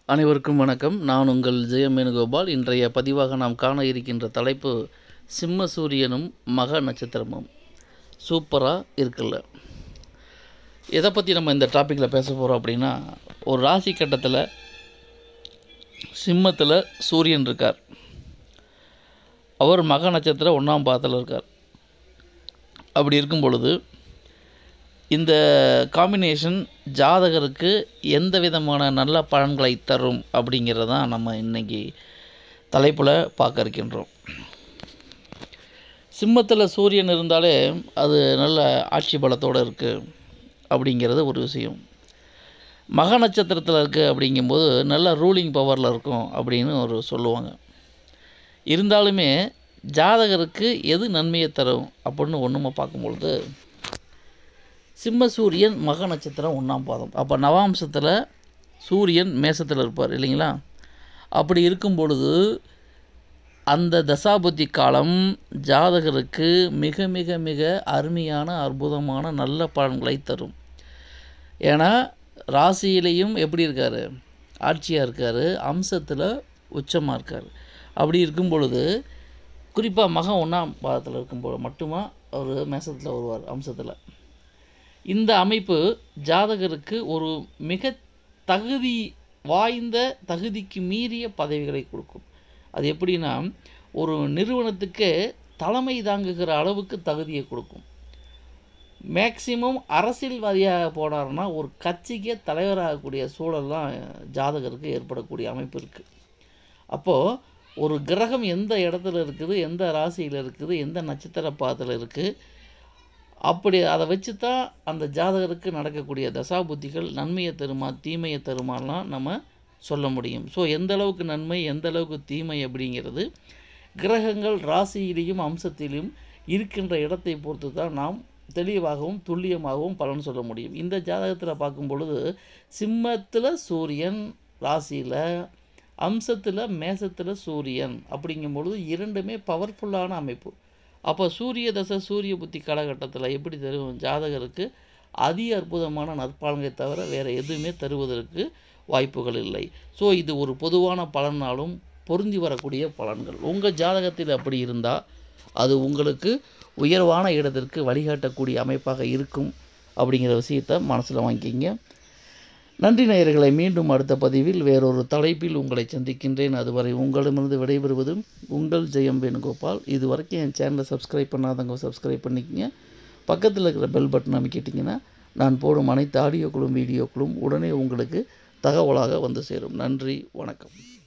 அனைவருக்கும் வணக்கம் நான் உங்கள் ஜெயம் வேணுகோபால் இன்றைய பதிவாக நாம் காண இருக்கின்ற தலைப்பு சிம்ம சூரியனும் மக நட்சத்திரமும் சூப்பராக இருக்குல்ல எதை பற்றி நம்ம இந்த டாப்பிக்கில் பேச போகிறோம் அப்படின்னா ஒரு ராசி கட்டத்தில் சிம்மத்தில் சூரியன் இருக்கார் அவர் மக நட்சத்திரம் ஒன்றாம் பாதத்தில் இருக்கார் அப்படி இருக்கும் பொழுது இந்த காம்பினேஷன் ஜாதகருக்கு எந்த விதமான நல்ல பலன்களை தரும் அப்படிங்கிறத தான் நம்ம இன்னைக்கு தலைப்பில் பார்க்க இருக்கின்றோம் சிம்மத்தில் சூரியன் இருந்தாலே அது நல்ல ஆட்சி பலத்தோடு இருக்குது அப்படிங்கிறது ஒரு விஷயம் மக நட்சத்திரத்தில் இருக்குது அப்படிங்கும்போது நல்ல ரூலிங் பவரில் இருக்கும் அப்படின்னு ஒரு சொல்லுவாங்க இருந்தாலுமே ஜாதகருக்கு எது நன்மையை தரும் அப்படின்னு ஒன்றுமா பார்க்கும்பொழுது சிம்ம சூரியன் மக நட்சத்திரம் ஒன்றாம் பாதம் அப்போ நவாம்சத்தில் சூரியன் மேசத்தில் இருப்பார் இல்லைங்களா அப்படி இருக்கும் பொழுது அந்த தசாபுத்தி காலம் ஜாதகருக்கு மிக மிக மிக அருமையான அற்புதமான நல்ல பலன்களை தரும் ஏன்னா ராசியிலையும் எப்படி இருக்கார் ஆட்சியாக இருக்கார் அம்சத்தில் உச்சமாக இருக்கார் அப்படி இருக்கும் பொழுது குறிப்பாக மகன் ஒன்றாம் பாதத்தில் இருக்கும்போது மட்டுமா அவர் மேசத்தில் வருவார் அம்சத்தில் இந்த அமைப்பு ஜாதகருக்கு ஒரு மிக தகுதி வாய்ந்த தகுதிக்கு மீறிய பதவிகளை கொடுக்கும் அது எப்படின்னா ஒரு நிறுவனத்துக்கு தலைமை தாங்குகிற அளவுக்கு தகுதியை கொடுக்கும் மேக்சிமம் அரசியல்வாதியாக போனார்னா ஒரு கட்சிக்கே தலைவராகக்கூடிய சூழல்லாம் ஜாதகருக்கு ஏற்படக்கூடிய அமைப்பு இருக்குது அப்போது ஒரு கிரகம் எந்த இடத்துல இருக்குது எந்த ராசியில் இருக்குது எந்த நட்சத்திர பாதத்தில் இருக்குது அப்படி அதை வச்சு தான் அந்த ஜாதகருக்கு நடக்கக்கூடிய தசாபுத்திகள் நன்மையை தருமா தீமையை தருமாலாம் நம்ம சொல்ல முடியும் ஸோ எந்த அளவுக்கு நன்மை எந்த அளவுக்கு தீமை அப்படிங்கிறது கிரகங்கள் ராசியிலையும் அம்சத்திலும் இருக்கின்ற இடத்தை பொறுத்து தான் நாம் தெளிவாகவும் துல்லியமாகவும் பலன் சொல்ல முடியும் இந்த ஜாதகத்தில் பார்க்கும் பொழுது சிம்மத்தில் சூரியன் ராசியில் அம்சத்தில் மேசத்தில் சூரியன் அப்படிங்கும் பொழுது இரண்டுமே பவர்ஃபுல்லான அமைப்பு அப்போ சூரிய தசை சூரிய புத்தி காலகட்டத்தில் எப்படி தரும் ஜாதகருக்கு அதி அற்புதமான நற்பலன்களை தவிர வேறு எதுவுமே தருவதற்கு வாய்ப்புகள் இல்லை ஸோ இது ஒரு பொதுவான பலனாலும் பொருந்தி வரக்கூடிய பலன்கள் உங்கள் ஜாதகத்தில் அப்படி இருந்தால் அது உங்களுக்கு உயர்வான இடத்திற்கு வழிகாட்டக்கூடிய அமைப்பாக இருக்கும் அப்படிங்கிற விஷயத்தை மனசில் வாங்கிக்கிங்க நன்றி நேயர்களை மீண்டும் அடுத்த பதிவில் வேறொரு தலைப்பில் உங்களை சந்திக்கின்றேன் அதுவரை உங்களிடமிருந்து விடைபெறுவது உங்கள் ஜெயம் வேணுகோபால் இது வரைக்கும் என் சேனலை சப்ஸ்கிரைப் பண்ணாதவங்க சப்ஸ்கிரைப் பண்ணிக்கங்க பக்கத்தில் இருக்கிற பெல் பட்டன் அமைக்கிட்டிங்கன்னா நான் போடும் அனைத்து ஆடியோக்களும் வீடியோக்களும் உடனே உங்களுக்கு தகவலாக வந்து சேரும் நன்றி வணக்கம்